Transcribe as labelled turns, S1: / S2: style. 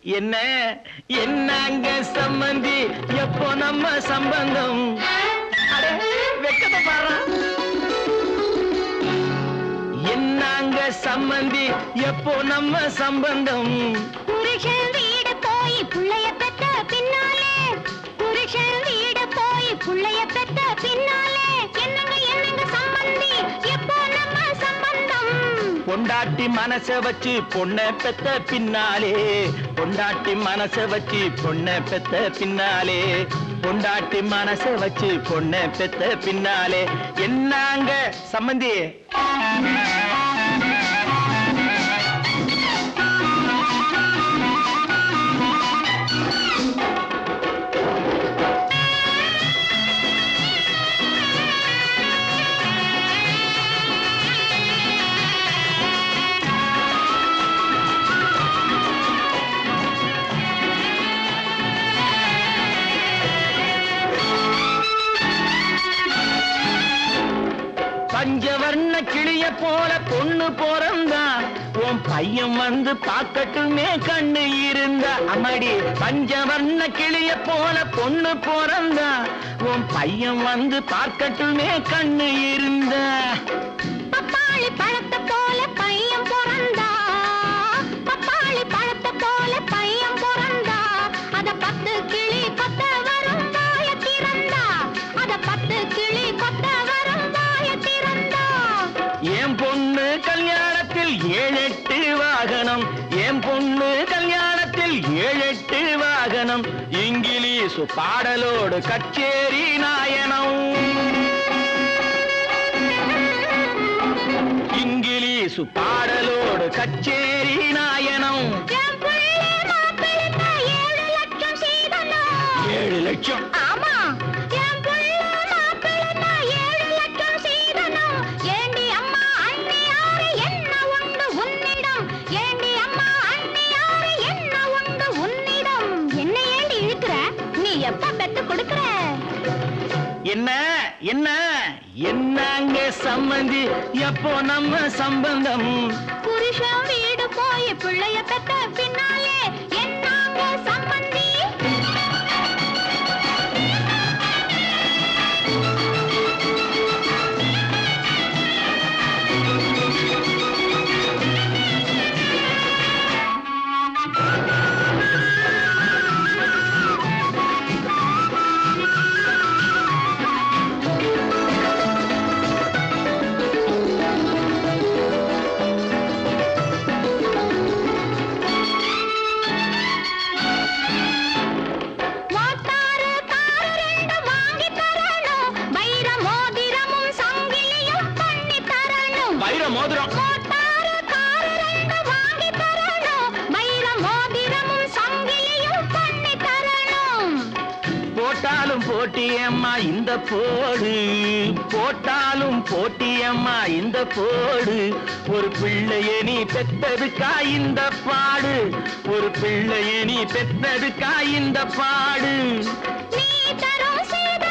S1: என்ன என்னங்க சம்பந்தி எப்போ நம்ம சம்பந்தம் அடே, வெக்கத்தை பாரு என்னங்க சம்பந்தி எப்போ நம்ம சம்பந்தம்
S2: புருஷன் வீடு போய் புள்ளைய பெத்த பின்னாலே புருஷன் வீடு போய் புள்ளைய பெத்த பின்னாலே என்னங்க என்னங்க சம்பந்தி எப்போ நம்ம சம்பந்தம்
S1: பொண்டாட்டி மனச வச்சு பொண்ணை பெத்த பின்னாலே பொண்டாட்டி மனச வச்சு பொண்ணை பெத்த பின்னாலே பொண்டாட்டி மனச வச்சு பொண்ணை பெத்த பின்னாலே என்னங்க சம்பந்தி பஞ்சவர்ண கிளிய போல பொண்ணு பிறந்தா உன் பையன் வந்து பார்க்கட்டுமே கண்ணு இருந்தா அம்மாடி பஞ்சவர்ண கிளிய போல பொண்ணு பிறந்தா உன் பையன் வந்து பார்க்கட்டுமே கண்ணு இருந்தா
S2: பப்பாளி பழத்தை போல பையன் பிறந்தா பப்பாளி பழத்தை போல பையன் பிறந்தா அத பத்து கிளி கொத்த வரும் வாய திறந்தா அத பத்து கிளி கொத்த வரும் வாய திறந்தா
S1: என் பொண்ணு கல்யாணத்தில் ஏழெட்டு வாகனம் என் பொண்ணு கல்யாணத்தில் ஏழெட்டு வாகனம் இங்கிலீஷ் பாடலோடு கச்சேரி நாயனம் இங்கிலீஷ் பாடலோடு கச்சேரி நாயனம்
S2: என் புள்ளை மாப்பிள்ளைக்கு ஏழு லட்சம் சீதனம்
S1: ஏழு லட்சம்
S2: ஆமா என் புள்ள மாப்பிள்ளைக்கு ஏழு லட்சம் சீதனம் ஏண்டி அம்மா அண்ணி யாரு என்ன உண்டு உன்னிடம் ஏண்டி அம்மா அண்ணி யாரு என்ன உண்டு உன்னிடம் என்ன ஏண்டி இழுக்கிற நீ எப்ப பெத்து கொடுக்கிற
S1: என்ன என்ன என்னங்க சம்பந்தி எப்போ நம்ம சம்பந்தம்
S2: புருஷன் வீடு போய் பிள்ளைய பெத்த பின்னாலே என்னாங்க சம்பந்தி மோட்டாரு காரு ரெண்டு வாங்கி தரணும் வைர மோதிரமும் சங்கிலியும் பண்ணி தரணும்
S1: வைர மோதிரம்
S2: மோட்டாரு காரு ரெண்டு வாங்கி தரணும் வைர மோதிரமும் சங்கிலியும் பண்ணி தரணும்
S1: போட்டாலும் போட்டியம்மா இந்த போடு போட்டாலும் போட்டியம்மா இந்த போடு ஒரு பிள்ளைய நீ பெத்ததுக்கா இந்த பாடு ஒரு பிள்ளைய நீ பெத்ததுக்கா இந்த பாடு
S2: நீ தரும் சீத